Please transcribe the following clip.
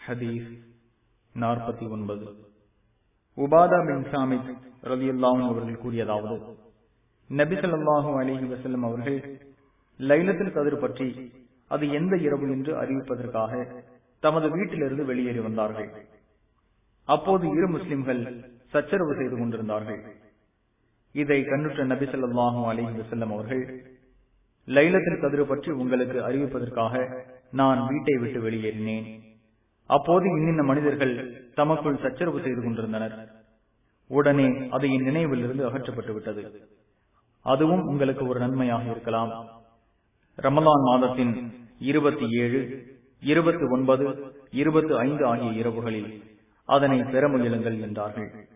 ஹதீஸ் நாற்பத்தி ஒன்பது உபாதா பின் சாமித் ரவி அவர்கள் கூறியதாவது நபிசல்லாஹு அலிஹி வசல்லம் அவர்கள் லைலத்தில் கதிர் பற்றி அது எந்த இரவு என்று அறிவிப்பதற்காக தமது வீட்டிலிருந்து வெளியேறி வந்தார்கள் அப்போது இரு முஸ்லிம்கள் சச்சரவு செய்து கொண்டிருந்தார்கள் இதை கண்ணுற்ற நபி சொல்லாஹு அலிஹி வசல்லம் அவர்கள் லைலத்தில் கதிர் பற்றி உங்களுக்கு அறிவிப்பதற்காக நான் வீட்டை விட்டு வெளியேறினேன் அப்போது இன்னின்ன மனிதர்கள் தமக்குள் சச்சரவு செய்து கொண்டிருந்தனர் உடனே அது என் நினைவில் இருந்து அகற்றப்பட்டு விட்டது அதுவும் உங்களுக்கு ஒரு நன்மையாக இருக்கலாம் ரமலான் மாதத்தின் இருபத்தி ஏழு இருபத்தி ஒன்பது இருபத்தி ஐந்து ஆகிய இரவுகளில் அதனை பெற முயலுங்கள் என்றார்கள்